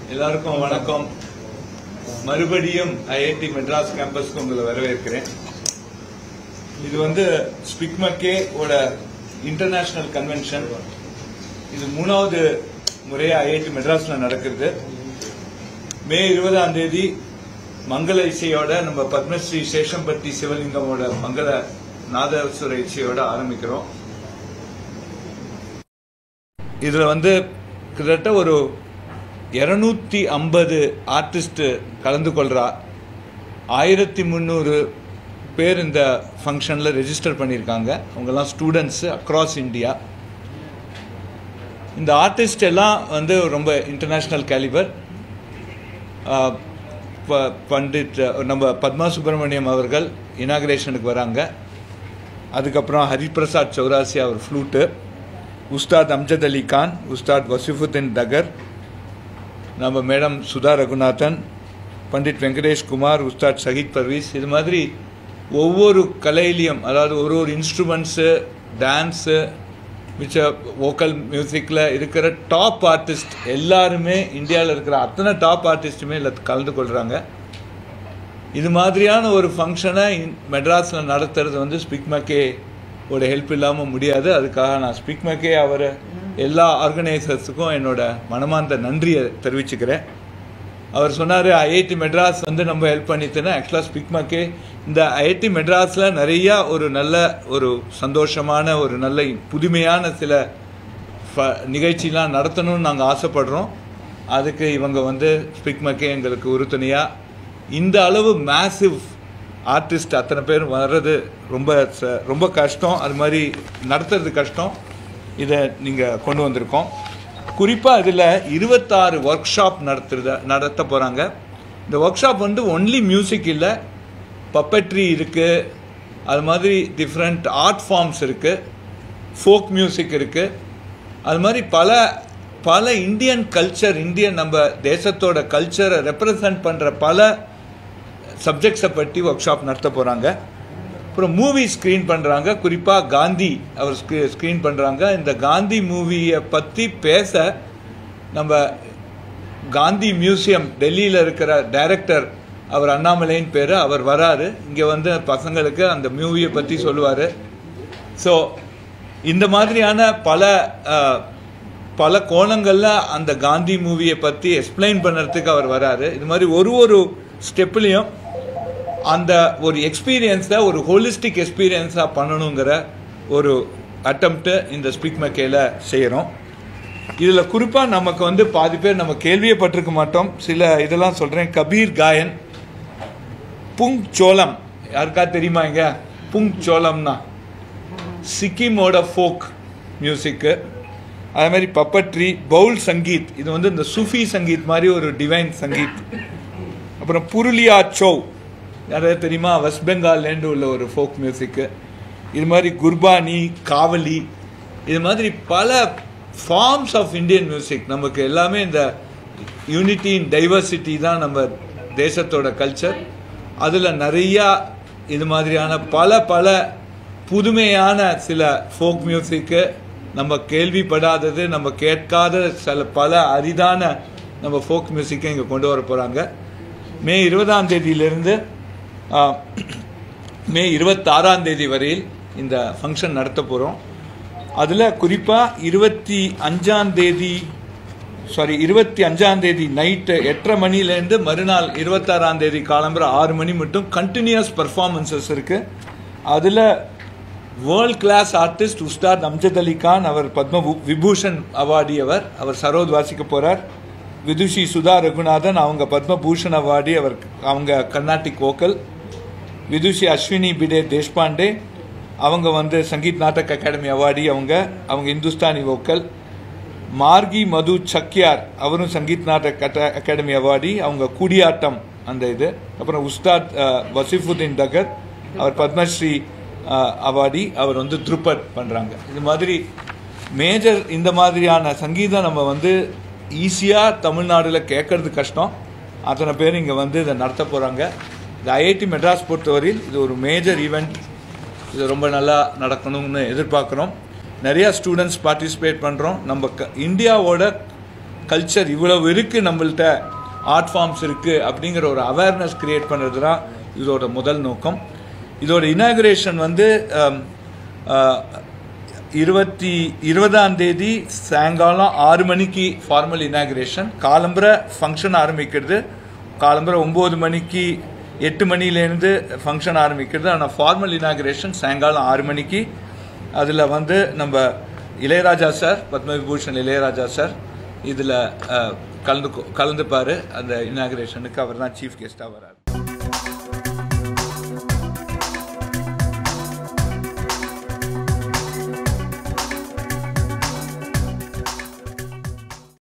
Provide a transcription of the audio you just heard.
எல்லாருக்கும் வணக்கம் மறுபடியும் ஐஐடி மெட்ராஸ் கேம்பஸ்க்கு உங்களை வரவேற்கிறேன் இது வந்து ஸ்பிக்மக்கே ஓட இன்டர்நேஷனல் கன்வென்ஷன் இது மூணாவது முறையா ஐஐடி மெட்ராஸ்ல நடக்குது மே இருபதாம் தேதி மங்கள இசையோட நம்ம பத்மஸ்ரீ சேஷம்பட்டி சிவலிங்கமோட மங்கள நாதஸ்வர இசையோட ஆரம்பிக்கிறோம் இதுல வந்து கிட்டத்தட்ட ஒரு இருநூத்தி ஐம்பது ஆர்டிஸ்ட் கலந்து கொள்றா ஆயிரத்தி முந்நூறு பேர் இந்த ஃபங்க்ஷனில் ரெஜிஸ்டர் பண்ணியிருக்காங்க அவங்கெல்லாம் ஸ்டூடெண்ட்ஸு அக்ராஸ் இந்தியா இந்த ஆர்டிஸ்ட் எல்லாம் வந்து ரொம்ப இன்டர்நேஷ்னல் கேலிபர் பண்டிட் நம்ம பத்மா சுப்பிரமணியம் அவர்கள் இனாகிரேஷனுக்கு வராங்க அதுக்கப்புறம் ஹரிபிரசாத் சௌராசி அவர் ஃப்ளூட்டு உஸ்தாத் அம்ஜத் அலி கான் உஸ்தாத் வசிஃபுத்தீன் தகர் நம்ம மேடம் சுதா ரகுநாதன் பண்டிட் வெங்கடேஷ் குமார் உஸ்தாத் ஷஹீத் பர்வீஸ் இது மாதிரி ஒவ்வொரு கலையிலையும் அதாவது ஒரு ஒரு இன்ஸ்ட்ருமெண்ட்ஸு டான்ஸு மிச்ச வோக்கல் மியூசிக்கில் இருக்கிற டாப் ஆர்டிஸ்ட் எல்லாருமே இந்தியாவில் இருக்கிற அத்தனை டாப் ஆர்டிஸ்ட்டுமே இதில் கலந்து கொள்கிறாங்க இது மாதிரியான ஒரு ஃபங்க்ஷனை மெட்ராஸில் நடத்துறது வந்து ஸ்பிக்மக்கே ஓட ஹெல்ப் இல்லாமல் முடியாது அதுக்காக நான் ஸ்பிக்மக்கே அவர் எல்லா ஆர்கனைசர்ஸுக்கும் என்னோட மனமார்ந்த நன்றியை தெரிவிச்சுக்கிறேன் அவர் சொன்னார் ஐஐடி மெட்ராஸ் வந்து நம்ம ஹெல்ப் பண்ணித்தேன்னா ஆக்சுவலாக ஸ்பிக்மக்கே இந்த ஐஐடி மெட்ராஸில் நிறையா ஒரு நல்ல ஒரு சந்தோஷமான ஒரு நல்ல புதுமையான சில ஃப நிகழ்ச்சிலாம் நடத்தணும்னு நாங்கள் ஆசைப்படுறோம் அதுக்கு இவங்க வந்து ஸ்பிக்மக்கே எங்களுக்கு உறுதுணையாக இந்த அளவு மேசிவ் ஆர்டிஸ்ட் அத்தனை பேர் வர்றது ரொம்ப ச- ரொம்ப கஷ்டம் அது மாதிரி நடத்துறது கஷ்டம் இதை நீங்கள் கொண்டு வந்திருக்கோம் குறிப்பாக இதில் இருபத்தாறு ஒர்க் ஷாப் நடத்துறத நடத்த போகிறாங்க இந்த ஒர்க் ஷாப் வந்து ஒன்லி மியூசிக் இல்லை பப்பட்ரி இருக்குது அது மாதிரி டிஃப்ரெண்ட் ஆர்ட் ஃபார்ம்ஸ் இருக்குது ஃபோக் மியூசிக் இருக்குது அது மாதிரி பல பல இந்தியன் கல்ச்சர் இந்தியன் நம்ம தேசத்தோட கல்ச்சரை ரெப்ரசன்ட் பண்ணுற பல சப்ஜெக்ட்ஸை பற்றி ஒர்க் ஷாப் நடத்த போகிறாங்க அப்புறம் மூவி ஸ்க்ரீன் பண்ணுறாங்க குறிப்பாக காந்தி அவர் ஸ்க்ரீன் பண்ணுறாங்க இந்த காந்தி மூவியை பற்றி பேச நம்ம காந்தி மியூசியம் டெல்லியில் இருக்கிற டைரக்டர் அவர் அண்ணாமலைன்னு பேர் அவர் வராரு இங்கே வந்து பசங்களுக்கு அந்த மூவியை பற்றி சொல்லுவார் ஸோ இந்த மாதிரியான பல அஹ், பல கோணங்களில் அந்த காந்தி மூவியை பற்றி எக்ஸ்பிளைன் பண்ணுறதுக்கு அவர் வராரு இது மாதிரி ஒரு ஒரு ஸ்டெப்லேயும் அந்த ஒரு எக்ஸ்பீரியன்ஸை ஒரு ஹோலிஸ்டிக் எக்ஸ்பீரியன்ஸாக பண்ணணுங்கிற ஒரு அட்டம்ப்ட்டு இந்த ஸ்பீக் மெக்கேல செய்கிறோம் இதில் குறிப்பாக நமக்கு வந்து பாதி பேர் நம்ம கேள்வியே பட்டிருக்க மாட்டோம் சில இதெல்லாம் சொல்கிறேன் கபீர் காயன் புங் சோளம் யாருக்கா தெரியுமா இங்க புங் சோளம்னா சிக்கிமோட ஃபோக் மியூசிக்கு அதே மாதிரி பப்பட்ரி பவுல் சங்கீத் இது வந்து இந்த சுஃபி சங்கீத் மாதிரி ஒரு டிவைன் சங்கீத் அப்புறம் புருலியா சௌ யாராவது தெரியுமா வெஸ்ட் பெங்கால்லேருந்து உள்ள ஒரு ஃபோக் மியூசிக்கு இது மாதிரி குர்பானி காவலி இது மாதிரி பல ஃபார்ம்ஸ் ஆஃப் இந்தியன் மியூசிக் நமக்கு எல்லாமே இந்த யூனிட்டி இன் டைவர்சிட்டி தான் நம்ம தேசத்தோட கல்ச்சர் அதில் நிறையா இது மாதிரியான பல பல புதுமையான சில ஃபோக் மியூசிக்கு நம்ம கேள்விப்படாதது நம்ம கேட்காத சில பல அரிதான நம்ம ஃபோக் மியூசிக்கை இங்கே கொண்டு வர போகிறாங்க மே இருபதாம் தேதியிலிருந்து ஆ, மே இருபத்தாறாம் தேதி வரையில் இந்த ஃபங்க்ஷன் நடத்த போகிறோம் அதில் குறிப்பாக இருபத்தி அஞ்சாம் தேதி சாரி இருபத்தி அஞ்சாம் தேதி நைட்டு எட்டரை மணிலேருந்து மறுநாள் இருபத்தாறாம் தேதி காலம்புற ஆறு மணி மட்டும் கண்டினியூஸ் பர்ஃபார்மன்சஸ் இருக்குது அதில் world class artist Ustad Amjad Ali Khan அவர் பத்ம வு- விபூஷன் அவார்டியவர் அவர் சரோத் வாசிக்க போகிறார் விதுஷி சுதா ரகுநாதன் அவங்க பத்மபூஷன் அவார்டி அவர் அவங்க கர்நாடிக் வோக்கல் விதுஷி அஸ்வினி பிடே தேஷ்பாண்டே அவங்க வந்து சங்கீத் நாடக் அகாடமி அவார்டி அவங்க அவங்க இந்துஸ்தானி வோக்கல் மார்கி மது சக்யார் அவரும் சங்கீத் நாடக் அட்ட- அகாடமி அவார்டி அவங்க கூடியாட்டம் அந்த இது அப்புறம் உஸ்தாத் அஹ், வசிஃபுதீன் தகர் அவர் பத்மஸ்ரீ அஹ், அவார்டி அவர் வந்து திருப்பட் பண்ணுறாங்க இது மாதிரி மேஜர் இந்த மாதிரியான சங்கீதம் நம்ம வந்து ஈஸியாக தமிழ்நாடுல கேட்கறது கஷ்டம் அத்தனை பேர் இங்கே வந்து இதை நடத்த போகிறாங்க இந்த ஐஐடி மெட்ராஸ் பொறுத்தவரையில் இது ஒரு மேஜர் ஈவெண்ட் இது ரொம்ப நல்லா நடக்கணும்னு எதிர்பார்க்குறோம் நிறையா ஸ்டூடெண்ட்ஸ் பார்ட்டிசிபேட் பண்ணுறோம் நம்ம க இந்தியாவோட கல்ச்சர் இவ்வளவு இருக்குது நம்மள்ட்ட ஆர்ட் ஃபார்ம்ஸ் இருக்குது அப்படிங்கிற ஒரு அவேர்னஸ் கிரியேட் பண்ணுறது தான் இதோட முதல் நோக்கம் இதோட இனாகுரேஷன் வந்து ஆம், ஆ, இருபத்தி இருபதாம் தேதி சாயங்காலம் ஆறு மணிக்கு ஃபார்மல் இனாகுரேஷன் காலம்பரை ஃபங்க்ஷன் ஆரம்பிக்கிறது காலம்பரை ஒம்பது மணிக்கு எட்டு மணிலேருந்து ஃபங்க்ஷன் ஆரம்பிக்கிறது ஆனால் ஃபார்மல் இனாகுரேஷன் சாயங்காலம் ஆறு மணிக்கு அதில் வந்து நம்ம இளையராஜா சார் பத்மவிபூஷன் இளையராஜா சார் இதில் கலந்து கலந்துப்பார் அந்த இனாகுரேஷனுக்கு அவர் தான் சீஃப் கெஸ்ட்டாக வரார்